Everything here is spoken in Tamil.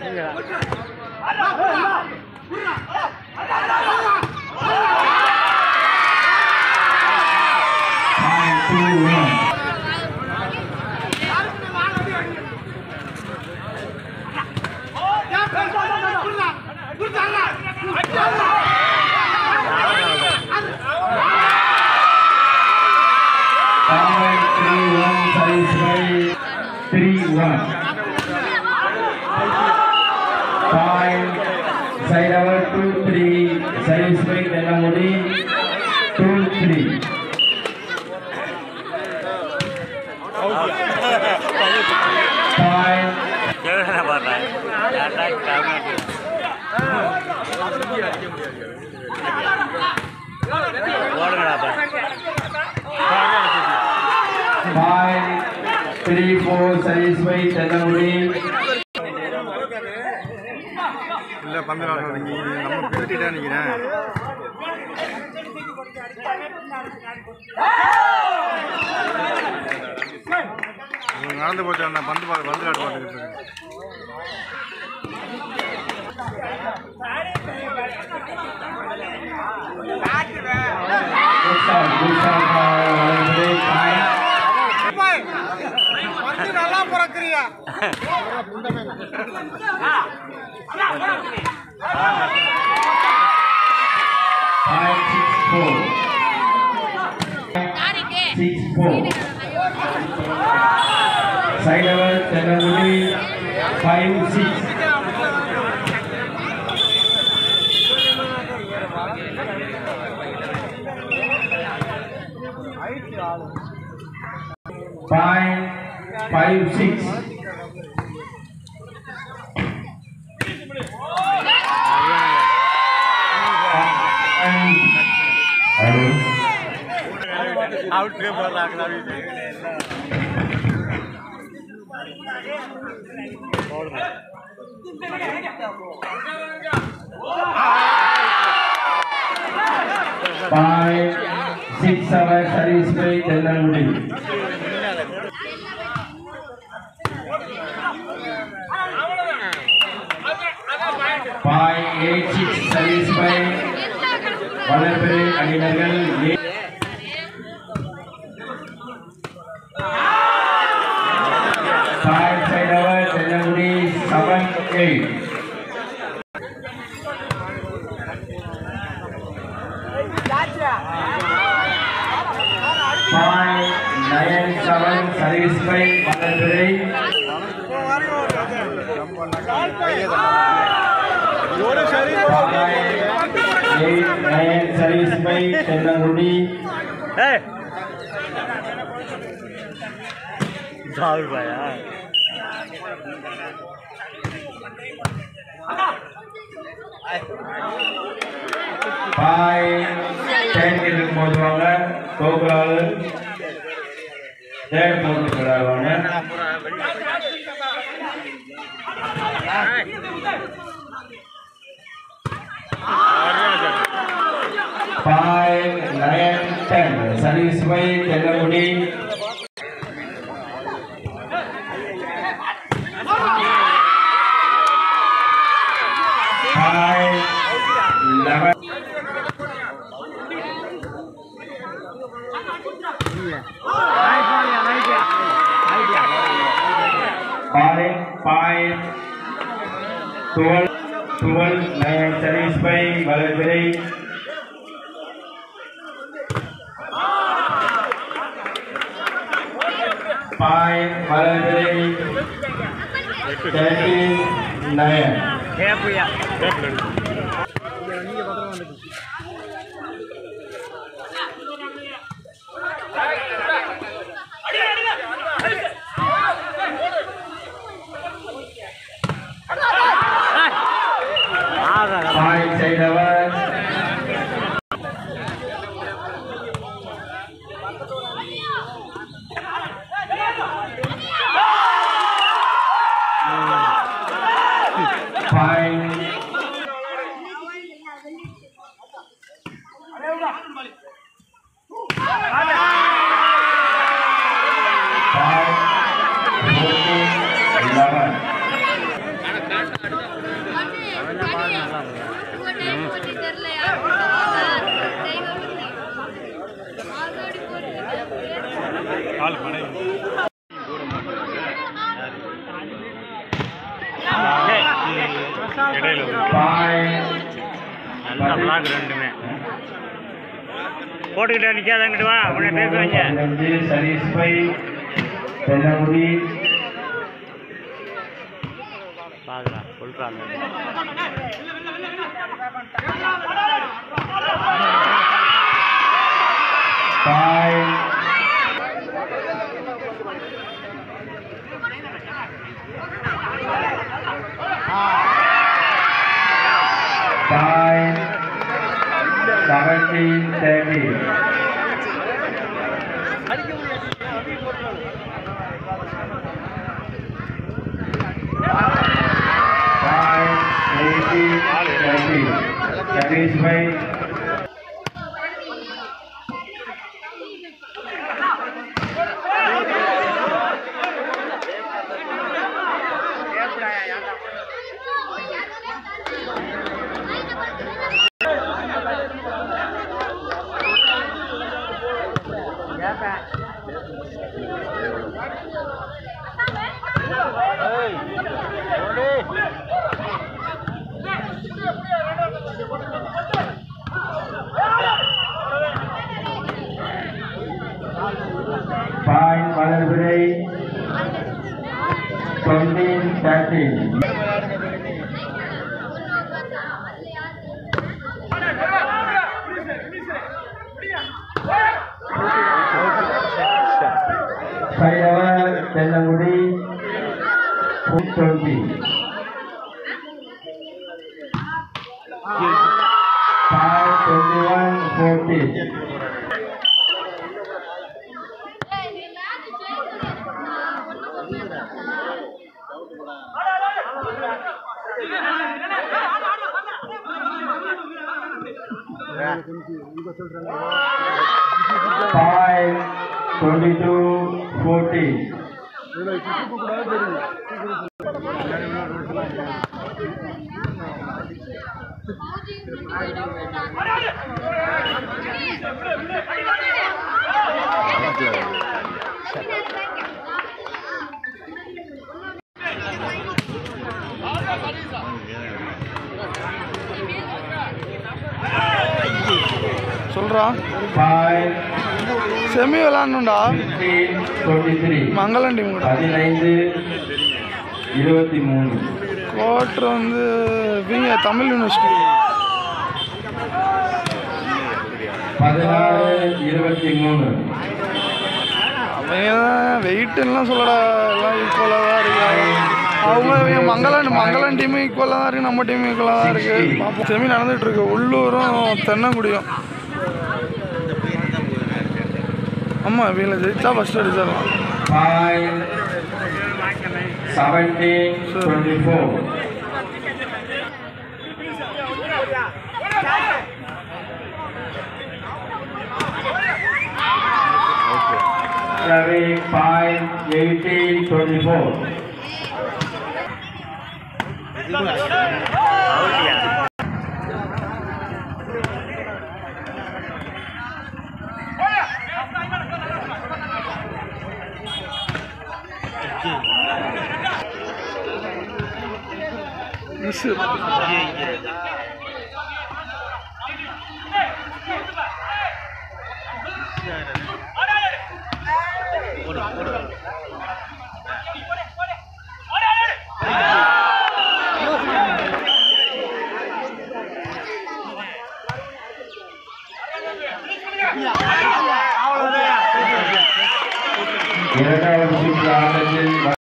Five, two, one. Five, three, one, service by three, one. Five, side over two, three, service by Telamudi, two, three. Five, five, three, four, service by Telamudi, இல்லை பந்து விளாட்றீங்க நம்ம பெருட்டிட்டா நிற்கிறேன் உங்களுக்கு நடந்து போச்சு நான் பந்து பா பந்து விளாட்டு பார்த்துக்கிட்டு இருக்கேன் good shot, good shot, uh, Telamudi, five. நல்லா பிறக்குறியா Five, six, four. Six, four. Side over, Telamudi, five, six. Five, five, six. Hello. Out போடுறாங்க Five, six, seven, service by Telamudi. Five, eight, six, service by வளர்பிறை அணியினர்கள் ஏ- Five, side over, Telamudi, seven, eight. Five, nine, seven, service by வளர்பிறை ஒரு சரி Five, eight, nine, service by Thennangudi ஏய் தாவு பாயா Five, ten கிட்ட போடுவாங்க கோகுலால் தேர்ட் போட்டு விளையாடுவாங்க Five, nine, ten, service by Thennangudi Five, eleven. Five, five, twelve, twelve, nine, service by வளர்பிறை Five, வளர்பிறை thirteen, nine. கேப்பியா கேப்பில் Five, side over. Five, கால் மனை இடையில ஒரு பாயிண்ட் நல்ல பிளாக் ரெண்டுமே போட்டுக்கிட்டே நிற்காதங்கிட்டு வா உடனே பேசுவாங்க பதினஞ்சு சர்வீஸ் பை தென்னமுடி பாதுடா சொல்கிறாங்க point point seventeen thirty point eighteen thirty service பை பாயிண்ட் வளர்பிறை டுவெண்ட்டீன் தேர்ட்டீன் ஃபைவ் ஹவர் தென்னங்குடி twenty five twenty one forty five, twenty-two, forty. சொல்கிறா Five, செமி விளாட்ணுண்டா fifteen, twenty-three. மங்களம் டீம் கூட பதினைந்து இருபத்தி மூணு கோட்ரு வந்து இவங்க தமிழ் யூனிவர்சிட்டி பதினாறு இருபத்தி மூணு அவங்க தான் வெயிட்டுலாம் சொல்லடா எல்லாம் ஈக்குவலாக தான் இருக்கு அவங்க இவங்க மங்களம் மங்களம் டீம் ஈக்குவலாக தான் இருக்குது நம்ம டீம் ஈக்குவலாக தான் இருக்குது பார்ப்போம் செமி நடந்துட்டு இருக்கு உள்ளூரும் தென்னங்குடியும் ஆமாம் இவங்களை ஜெயிச்சா ஃபஸ்ட் அடிச்சிடலாம் five, seventeen, twenty-four. Seven, five, eighteen, twenty-four. Miss இரண்டாவது சுற்று ஆட்டத்தில்